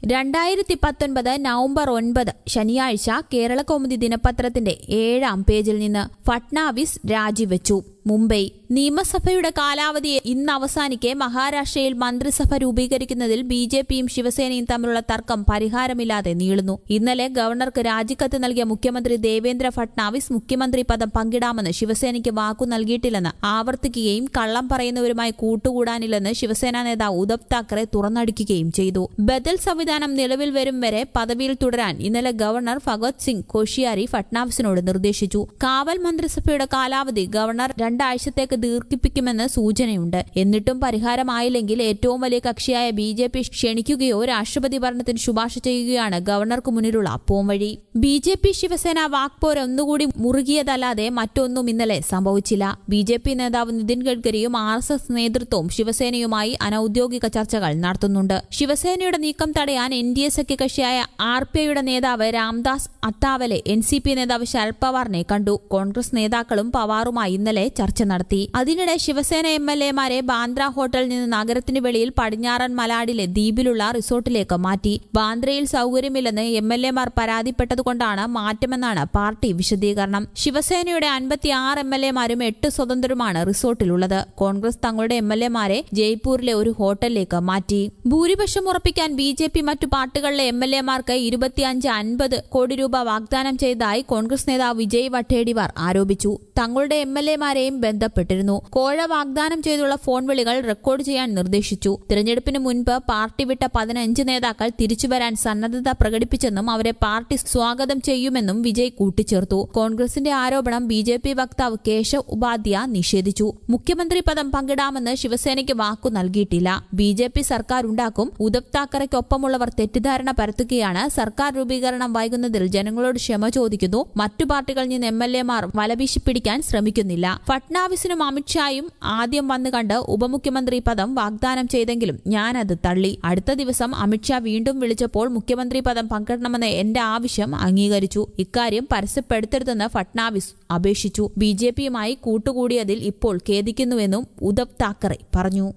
രണ്ടായിരത്തി പത്തൊൻപത് നവംബർ ഒൻപത് ശനിയാഴ്ച കേരളകൗമുദി ദിനപത്രത്തിന്റെ ഏഴാം പേജിൽ നിന്ന് ഫട്നാവിസ് രാജിവെച്ചു മുംബൈ നിയമസഭയുടെ കാലാവധി ഇന്ന് അവസാനിക്കെ മഹാരാഷ്ട്രയിൽ മന്ത്രിസഭ രൂപീകരിക്കുന്നതിൽ ബി ജെ പിയും ശിവസേനയും തമ്മിലുള്ള തർക്കം പരിഹാരമില്ലാതെ നീളുന്നു ഇന്നലെ ഗവർണർക്ക് രാജിക്കത്ത് നൽകിയ മുഖ്യമന്ത്രി ദേവേന്ദ്ര ഫട്നാവിസ് മുഖ്യമന്ത്രി പദം പങ്കിടാമെന്ന് ശിവസേനയ്ക്ക് വാക്കു നൽകിയിട്ടില്ലെന്ന് ആവർത്തിക്കുകയും കള്ളം പറയുന്നവരുമായി കൂട്ടുകൂടാനില്ലെന്ന് ശിവസേനാ നേതാവ് ഉദ്ധവ് താക്കറെ തുറന്നടിക്കുകയും ചെയ്തു ബദൽ സംവിധാനം നിലവിൽ വരും വരെ പദവിയിൽ തുടരാൻ ഇന്നലെ ഗവർണർ ഭഗത് സിംഗ് കോഷിയാരി ഫട്നാവിസിനോട് നിർദ്ദേശിച്ചു കാവൽ മന്ത്രിസഭയുടെ കാലാവധി ഗവർണർ രണ്ടാഴ്ചത്തേക്ക് ദീർഘിപ്പിക്കുമെന്ന് സൂചനയുണ്ട് എന്നിട്ടും പരിഹാരമായില്ലെങ്കിൽ ഏറ്റവും വലിയ കക്ഷിയായ ബി ജെ പി ക്ഷണിക്കുകയോ രാഷ്ട്രപതി ഭരണത്തിന് ശുപാർശ ചെയ്യുകയാണ് ഗവർണർക്ക് മുന്നിലുള്ള പോംവഴി ബി ജെ പി ശിവസേന വാക്പോര് ഒന്നുകൂടി മുറുകിയതല്ലാതെ മറ്റൊന്നും ഇന്നലെ സംഭവിച്ചില്ല ബി ജെ പി നേതാവ് നിതിൻ ഗഡ്കരിയും ആർ എസ് എസ് നേതൃത്വവും ശിവസേനയുമായി അനൌദ്യോഗിക ചർച്ചകൾ നടത്തുന്നുണ്ട് ശിവസേനയുടെ നീക്കം തടയാൻ എൻ ഡി എ സഖ്യകക്ഷിയായ ആർ പി ഐയുടെ നേതാവ് Ramdas Athawale N C P നേതാവ് ശരത് പവാറിനെ കണ്ടു കോൺഗ്രസ് നേതാക്കളും പവാറുമായി ഇന്നലെ ചർച്ച നടത്തി അതിനിടെ ശിവസേന എം എൽ എമാരെ ബാന്ദ്ര ഹോട്ടലിൽ നിന്ന് നഗരത്തിന് വെളിയിൽ പടിഞ്ഞാറൻ മലാഡിലെ ദ്വീപിലുള്ള റിസോർട്ടിലേക്ക് മാറ്റി ബാന്ദ്രയിൽ സൌകര്യമില്ലെന്ന് എം എൽ എമാർ പരാതിപ്പെട്ടതുകൊണ്ടാണ് മാറ്റമെന്നാണ് പാർട്ടി വിശദീകരണം ശിവസേനയുടെ അൻപത്തിയാറ് എം എൽ എമാരും എട്ട് സ്വതന്ത്രരുമാണ് റിസോർട്ടിലുള്ളത് കോൺഗ്രസ് തങ്ങളുടെ എം എൽ എമാരെ ജയ്പൂരിലെ ഒരു ഹോട്ടലിലേക്ക് മാറ്റി ഭൂരിപക്ഷം ഉറപ്പിക്കാൻ ബി ജെ പി മറ്റു പാർട്ടികളിലെ എം എൽ എമാർക്ക് ഇരുപത്തിയഞ്ച് അൻപത് കോടി രൂപ വാഗ്ദാനം ചെയ്തതായി കോൺഗ്രസ് നേതാവ് വിജയ് വട്ടേഡിവാർ ആരോപിച്ചു തങ്ങളുടെ എം എൽ എമാരെയും ബന്ധപ്പെട്ടിരുന്നു കോഴ വാഗ്ദാനം ചെയ്തുള്ള ഫോൺ വിളികൾ റെക്കോർഡ് ചെയ്യാൻ നിർദ്ദേശിച്ചു തിരഞ്ഞെടുപ്പിന് മുൻപ് പാർട്ടി വിട്ട പതിനഞ്ച് നേതാക്കൾ തിരിച്ചുവരാൻ സന്നദ്ധത പ്രകടിപ്പിച്ചെന്നും അവരെ പാർട്ടി സ്വാഗതം ചെയ്യുമെന്നും വിജയ് കൂട്ടിച്ചേർത്തു കോൺഗ്രസിന്റെ ആരോപണം ബി ജെ പി വക്താവ് കേശവ് ഉപാധ്യ നിഷേധിച്ചു മുഖ്യമന്ത്രി പദം പങ്കിടാമെന്ന് ശിവസേനയ്ക്ക് വാക്കു നൽകിയിട്ടില്ല ബി ജെ പി സർക്കാർ ഉണ്ടാക്കും ഉദ്ധവ് താക്കറയ്ക്കൊപ്പമുള്ളവർ തെറ്റിദ്ധാരണ പരത്തുകയാണ് സർക്കാർ രൂപീകരണം വൈകുന്നതിൽ ജനങ്ങളോട് ക്ഷമ ചോദിക്കുന്നു മറ്റു പാർട്ടികളിൽ നിന്ന് എം എൽ എമാർ വലവീശി പിടിക്കാൻ ശ്രമിക്കുന്നില്ല ഫട്നാവിസിനും അമിത്ഷായും ആദ്യം വന്നു കണ്ട് ഉപമുഖ്യമന്ത്രി പദം വാഗ്ദാനം ചെയ്തെങ്കിലും ഞാനത് തള്ളി അടുത്ത ദിവസം അമിത്ഷാ വീണ്ടും വിളിച്ചപ്പോൾ മുഖ്യമന്ത്രി പദം പങ്കിടണമെന്ന എന്റെ ആവശ്യം അംഗീകരിച്ചു ഇക്കാര്യം പരസ്യപ്പെടുത്തരുതെന്ന് ഫട്നാവിസ് അപേക്ഷിച്ചു ബി ജെ പിയുമായി കൂട്ടുകൂടിയതിൽ ഇപ്പോൾ ഖേദിക്കുന്നുവെന്നും ഉദ്ധവ് താക്കറെ പറഞ്ഞു